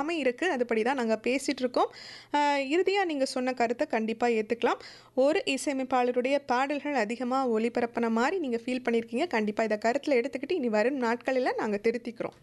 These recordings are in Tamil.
எல்லாமே இருக்குது அதுபடி தான் நாங்கள் பேசிகிட்டு இருக்கோம் இறுதியாக நீங்கள் சொன்ன கருத்தை கண்டிப்பாக ஏற்றுக்கலாம் ஒரு இசையமைப்பாளருடைய பாடல்கள் அதிகமாக ஒளிபரப்பின மாதிரி நீங்கள் ஃபீல் பண்ணியிருக்கீங்க கண்டிப்பாக இதை கருத்தில் எடுத்துக்கிட்டு இனி வரும் நாட்களில் நாங்கள் திருத்திக்கிறோம்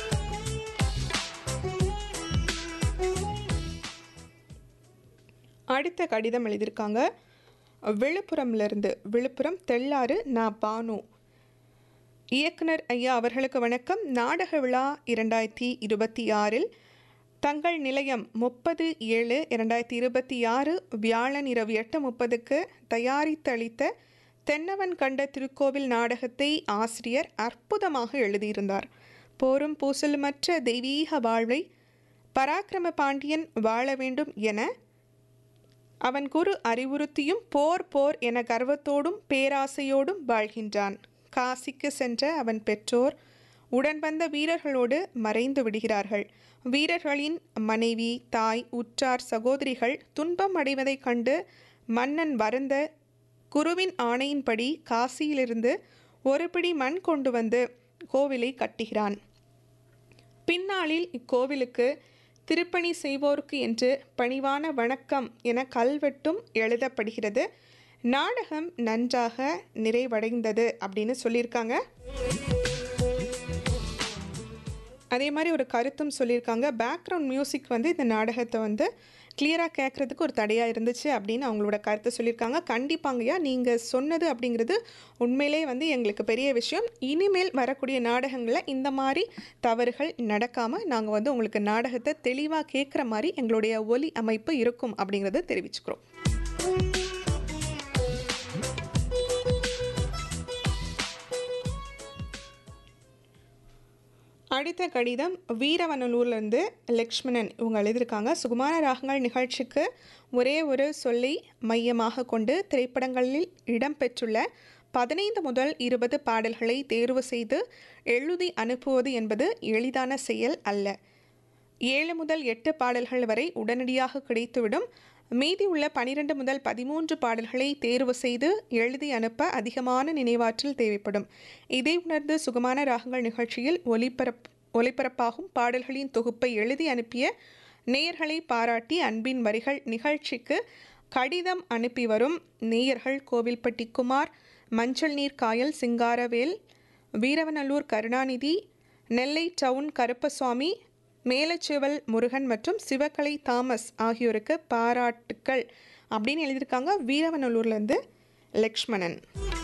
அடுத்த கடிதம் எழுதியிருக்காங்க விழுப்புரம்லேருந்து விழுப்புரம் தெள்ளாறு நான் பானு இயக்குனர் ஐயா அவர்களுக்கு வணக்கம் நாடக விழா இரண்டாயிரத்தி இருபத்தி ஆறில் தங்கள் நிலையம் முப்பது ஏழு இரண்டாயிரத்தி இருபத்தி ஆறு வியாழன் இரவு எட்டு முப்பதுக்கு தயாரித்தளித்த தென்னவன் கண்ட திருக்கோவில் நாடகத்தை ஆசிரியர் அற்புதமாக எழுதியிருந்தார் போரும் பூசலுமற்ற தெய்வீக வாழ்வை பராக்கிரம பாண்டியன் வாழ வேண்டும் என அவன் குரு அறிவுறுத்தியும் போர் போர் என கர்வத்தோடும் பேராசையோடும் வாழ்கின்றான் காசிக்கு சென்ற அவன் பெற்றோர் உடன் வந்த வீரர்களோடு மறைந்து விடுகிறார்கள் வீரர்களின் மனைவி தாய் உற்றார் சகோதரிகள் துன்பம் அடைவதைக் கண்டு மன்னன் வருந்த குருவின் ஆணையின்படி காசியிலிருந்து ஒரு பிடி மண் கொண்டு வந்து கோவிலை கட்டுகிறான் பின்னாளில் இக்கோவிலுக்கு திருப்பணி செய்வோருக்கு என்று பணிவான வணக்கம் என கல்வெட்டும் எழுதப்படுகிறது நாடகம் நன்றாக நிறைவடைந்தது அப்படின்னு சொல்லியிருக்காங்க அதே மாதிரி ஒரு கருத்தும் சொல்லியிருக்காங்க பேக்ரவுண்ட் மியூசிக் வந்து இந்த நாடகத்தை வந்து கிளியராக கேட்குறதுக்கு ஒரு தடையாக இருந்துச்சு அப்படின்னு அவங்களோட கருத்தை சொல்லியிருக்காங்க கண்டிப்பாங்கய்யா நீங்கள் சொன்னது அப்படிங்கிறது உண்மையிலே வந்து எங்களுக்கு பெரிய விஷயம் இனிமேல் வரக்கூடிய நாடகங்களில் இந்த மாதிரி தவறுகள் நடக்காமல் நாங்கள் வந்து உங்களுக்கு நாடகத்தை தெளிவாக கேட்குற மாதிரி எங்களுடைய ஒலி அமைப்பு இருக்கும் அப்படிங்கிறத தெரிவிச்சுக்கிறோம் அடுத்த கடிதம் வீரவனலூர்லேருந்து லக்ஷ்மணன் இவங்க எழுதியிருக்காங்க சுகுமார ராகங்கள் நிகழ்ச்சிக்கு ஒரே ஒரு சொல்லை மையமாக கொண்டு திரைப்படங்களில் இடம்பெற்றுள்ள பதினைந்து முதல் இருபது பாடல்களை தேர்வு செய்து எழுதி அனுப்புவது என்பது எளிதான செயல் அல்ல ஏழு முதல் எட்டு பாடல்கள் வரை உடனடியாக கிடைத்துவிடும் மீதி உள்ள பனிரெண்டு முதல் பதிமூன்று பாடல்களை தேர்வு செய்து எழுதி அனுப்ப அதிகமான நினைவாற்றல் தேவைப்படும் இதை உணர்ந்து சுகமான ராகங்கள் நிகழ்ச்சியில் ஒலிபரப் ஒலிபரப்பாகும் பாடல்களின் தொகுப்பை எழுதி அனுப்பிய நேயர்களை பாராட்டி அன்பின் வரிகள் நிகழ்ச்சிக்கு கடிதம் அனுப்பி வரும் நேயர்கள் கோவில்பட்டி குமார் மஞ்சள் நீர் காயல் சிங்காரவேல் வீரவநல்லூர் கருணாநிதி நெல்லை டவுன் கருப்பசுவாமி மேலச்செவல் முருகன் மற்றும் சிவகலை தாமஸ் ஆகியோருக்கு பாராட்டுக்கள் அப்படின்னு எழுதியிருக்காங்க வீரவநல்லூர்லேருந்து லக்ஷ்மணன்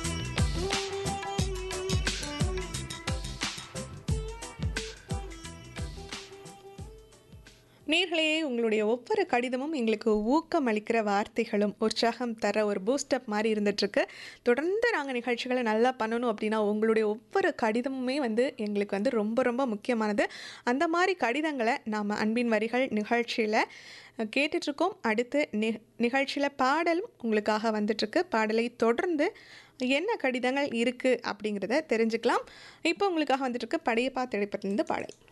நேர்களே உங்களுடைய ஒவ்வொரு கடிதமும் எங்களுக்கு ஊக்கம் அளிக்கிற வார்த்தைகளும் உற்சாகம் தர ஒரு பூஸ்டப் மாதிரி இருந்துகிட்ருக்கு தொடர்ந்து நாங்கள் நிகழ்ச்சிகளை நல்லா பண்ணணும் அப்படின்னா உங்களுடைய ஒவ்வொரு கடிதமுமே வந்து எங்களுக்கு வந்து ரொம்ப ரொம்ப முக்கியமானது அந்த மாதிரி கடிதங்களை நாம் அன்பின் வரிகள் நிகழ்ச்சியில் கேட்டுட்ருக்கோம் அடுத்து நி நிகழ்ச்சியில் பாடலும் உங்களுக்காக வந்துட்டுருக்கு பாடலை தொடர்ந்து என்ன கடிதங்கள் இருக்குது அப்படிங்கிறத தெரிஞ்சுக்கலாம் இப்போ உங்களுக்காக வந்துட்டுருக்கு படையப்பா திரைப்படத்துலேருந்து பாடல்